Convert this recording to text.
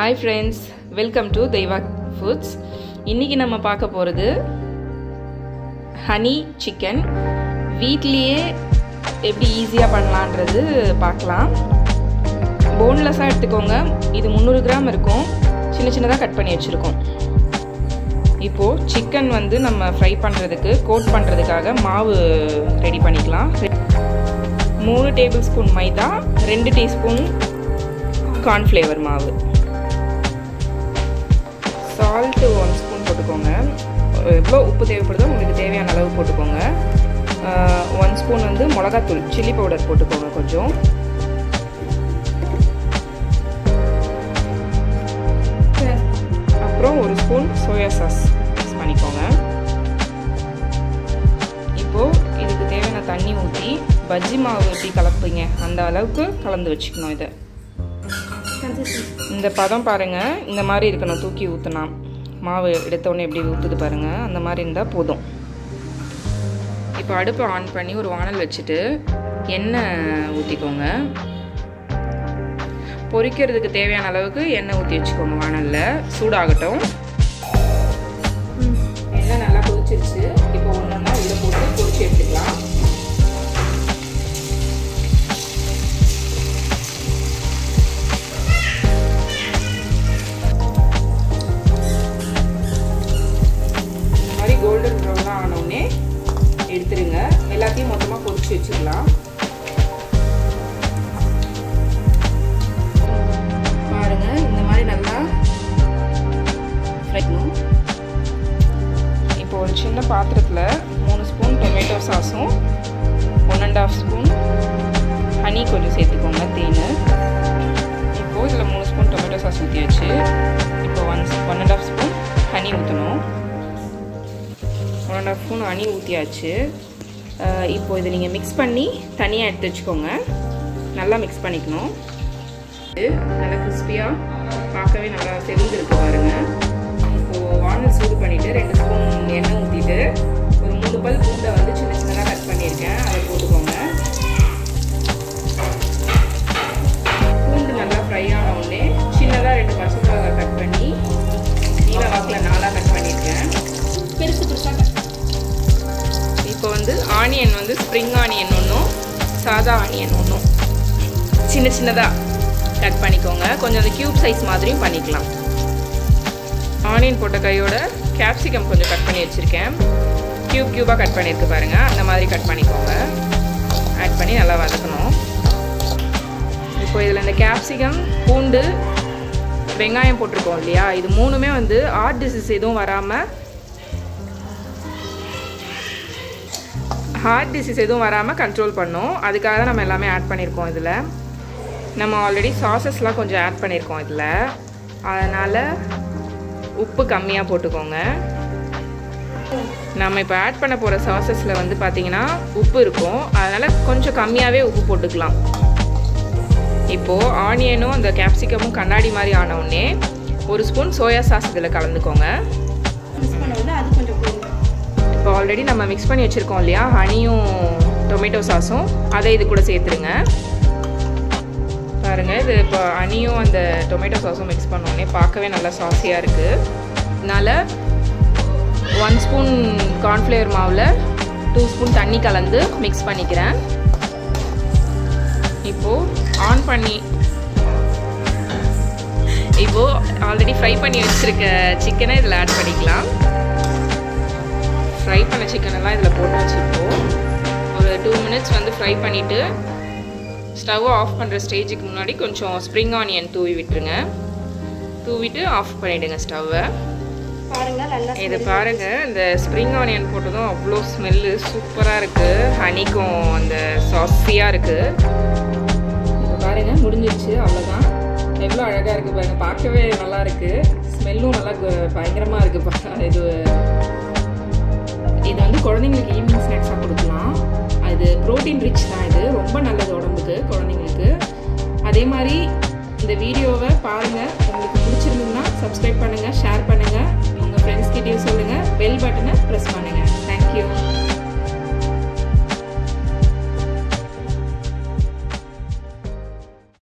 hi friends welcome to Deiva foods இன்றைக்கி நம்ம பார்க்க போகிறது ஹனி சிக்கன் வீட்லேயே எப்படி ஈஸியாக பண்ணலான்றது பார்க்கலாம் போன்லெஸ்ஸாக எடுத்துக்கோங்க இது முந்நூறு கிராம் இருக்கும் சின்ன சின்னதாக கட் பண்ணி வச்சுருக்கோம் இப்போது சிக்கன் வந்து நம்ம ஃப்ரை பண்ணுறதுக்கு கோட் பண்ணுறதுக்காக மாவு ரெடி பண்ணிக்கலாம் மூணு டேபிள் ஸ்பூன் மைதா ரெண்டு டீஸ்பூன் கார்ன்ஃப்ளேவர் மாவு சால்ட்டு ஒன் ஸ்பூன் போட்டுக்கோங்க எவ்வளோ உப்பு தேவைப்படுதோ உங்களுக்கு தேவையான அளவு போட்டுக்கோங்க ஒன் ஸ்பூன் வந்து மிளகாத்தூள் சில்லி பவுடர் போட்டுக்கோங்க கொஞ்சம் அப்புறம் ஒரு ஸ்பூன் சோயா சாஸ் மிக்ஸ் பண்ணிக்கோங்க இப்போது இதுக்கு தேவையான தண்ணி ஊற்றி பஜ்ஜி மாவு எப்படி கலப்பீங்க அந்த அளவுக்கு கலந்து வச்சுக்கணும் இதை இந்த பதம் பாருங்கள் இந்த மாதிரி இருக்கணும் தூக்கி ஊற்றினா மாவு எடுத்தோடனே எப்படி ஊற்றுது பாருங்கள் அந்த மாதிரி இருந்தால் போதும் இப்போ அடுப்பை ஆன் பண்ணி ஒரு வானல் வச்சுட்டு எண்ணெய் ஊற்றிக்கோங்க பொரிக்கிறதுக்கு தேவையான அளவுக்கு எண்ணெய் ஊற்றி வச்சுக்கோங்க வானலில் சூடாகட்டும் எண்ணெய் நல்லா கொதிச்சிருச்சு இப்போ ஒன்று ஒன்றா இதில் போட்டு பொரிச்சு எடுத்துக்கலாம் மாதிரி கோல்டன் ப்ரௌனாக ஆனோடனே எடுத்துருங்க எல்லாத்தையும் மொத்தமாக பொரிச்சு வச்சுக்கலாம் பாருங்க இந்த மாதிரி நல்லா ஃப்ரைக்கணும் இப்போ ஒரு சின்ன பாத்திரத்தில் மூணு ஸ்பூன் டொமேட்டோ சாஸும் one and half spoon honey கொஞ்சம் சேர்த்துக்கோங்க தேன் இப்போது இதில் மூணு ஸ்பூன் டொமேட்டோ சாஸ் ஊற்றி வச்சு இப்போ one one and half spoon honey ஊற்றணும் one and half spoon honey ஊற்றியாச்சு இப்போது இதை நீங்கள் மிக்ஸ் பண்ணி தனியாக எடுத்து வச்சுக்கோங்க நல்லா மிக்ஸ் பண்ணிக்கணும் நல்லா கிறிஸ்பியாக பார்க்கவே நல்லா செவிஞ்சிருக்கு பாருங்க இப்போது வானல் சூடு பண்ணிவிட்டு ரெண்டு ஸ்பூன் எண்ணெய் ஊற்றிட்டு ஒரு மூணு பல் பூண்டை வந்து சின்ன சின்னதாக கட் பண்ணியிருக்கேன் அதை போட்டுக்கோங்க பூண்டு நல்லா ஃப்ரை ஆன உடனே சின்னதாக ரெண்டு பச்சை மிளகாய் கட் பண்ணி நீல வாக்கில் நாலாக கட் பண்ணியிருக்கேன் பெருசு பெருசாக இப்போ வந்து ஆனியன் வந்து ஸ்ப்ரிங் ஆனியன் ஒன்றும் சாதா ஆனியன் ஒன்றும் சின்ன சின்னதாக கட் பண்ணிக்கோங்க கொஞ்சம் அந்த க்யூப் சைஸ் மாதிரியும் பண்ணிக்கலாம் ஆனியன் போட்ட கையோட கேப்சிகம் கொஞ்சம் கட் பண்ணி வச்சுருக்கேன் க்யூப் க்யூபாக கட் பண்ணியிருக்கு பாருங்கள் அந்த மாதிரி கட் பண்ணிக்கோங்க ஆட் பண்ணி நல்லா வதக்கணும் இப்போ இதில் இந்த கேப்சிகம் பூண்டு வெங்காயம் போட்டிருக்கோம் இல்லையா இது மூணுமே வந்து ஆர்ட் டிசீஸ் எதுவும் வராமல் ஹார்ட் டிசீஸ் எதுவும் வராமல் கண்ட்ரோல் பண்ணும் அதுக்காக தான் நம்ம எல்லாமே ஆட் பண்ணியிருக்கோம் இதில் நம்ம ஆல்ரெடி சாசஸ்லாம் கொஞ்சம் ஆட் பண்ணியிருக்கோம் இதில் அதனால் உப்பு கம்மியாக போட்டுக்கோங்க நம்ம இப்போ ஆட் பண்ண போகிற சாசஸில் வந்து பார்த்திங்கன்னா உப்பு இருக்கும் அதனால் கொஞ்சம் கம்மியாகவே உப்பு போட்டுக்கலாம் இப்போது ஆனியனும் அந்த கேப்சிகமும் கண்ணாடி மாதிரி ஆனவுடனே ஒரு ஸ்பூன் சோயா சாஸ் இதில் கலந்துக்கோங்க மிக்ஸ் பண்ண அது கொஞ்சம் போடுங்க இப்போ ஆல்ரெடி நம்ம மிக்ஸ் பண்ணி வச்சுருக்கோம் இல்லையா ஹனியும் டொமேட்டோ சாஸும் அதை இது கூட சேர்த்துருங்க பாருங்கள் இது இப்போ ஹனியும் அந்த டொமேட்டோ சாஸும் மிக்ஸ் பண்ணோடனே பார்க்கவே நல்லா சாஸியாக இருக்குது அதனால் ஒன் ஸ்பூன் கார்ன்ஃப்ளவர் மாவில் டூ ஸ்பூன் தண்ணி கலந்து மிக்ஸ் பண்ணிக்கிறேன் இப்போது ஆன் பண்ணி இப்போது ஆல்ரெடி ஃப்ரை பண்ணி வச்சுருக்க சிக்கனை இதில் ஆட் பண்ணிக்கலாம் ஃப்ரை பண்ண சிக்கனெல்லாம் இதில் போட்டாச்சு இப்போது ஒரு டூ மினிட்ஸ் வந்து ஃப்ரை பண்ணிவிட்டு ஸ்டவ் ஆஃப் பண்ணுற ஸ்டேஜுக்கு முன்னாடி கொஞ்சம் ஸ்ப்ரிங் ஆனியன் தூவி விட்டுருங்க தூவிட்டு ஆஃப் பண்ணிவிடுங்க ஸ்டவ்வை பாருங்க நல்லா இது பாருங்கள் இந்த ஸ்ப்ரிங் ஆனியன் போட்டதும் அவ்வளோ ஸ்மெல்லு சூப்பராக இருக்குது ஹனிக்கும் அந்த சாஸியாக இருக்குது இப்போ பாருங்கள் முடிஞ்சிருச்சு அவ்வளோதான் எவ்வளோ அழகாக இருக்குது பாருங்கள் பார்க்கவே நல்லா இருக்குது ஸ்மெல்லும் நல்லா பயங்கரமாக இருக்குது இது இது வந்து குழந்தைங்களுக்கு ஈவினிங் ஸ்நாக்ஸாக கொடுக்கலாம் அது ப்ரோட்டீன் ரிச் தான் இது ரொம்ப நல்லது உடம்புக்கு குழந்தைங்களுக்கு அதே மாதிரி இந்த வீடியோவை பாருங்கள் உங்களுக்கு பிடிச்சிருந்ததுன்னா சப்ஸ்கிரைப் பண்ணுங்கள் ஷேர் பண்ணுங்கள்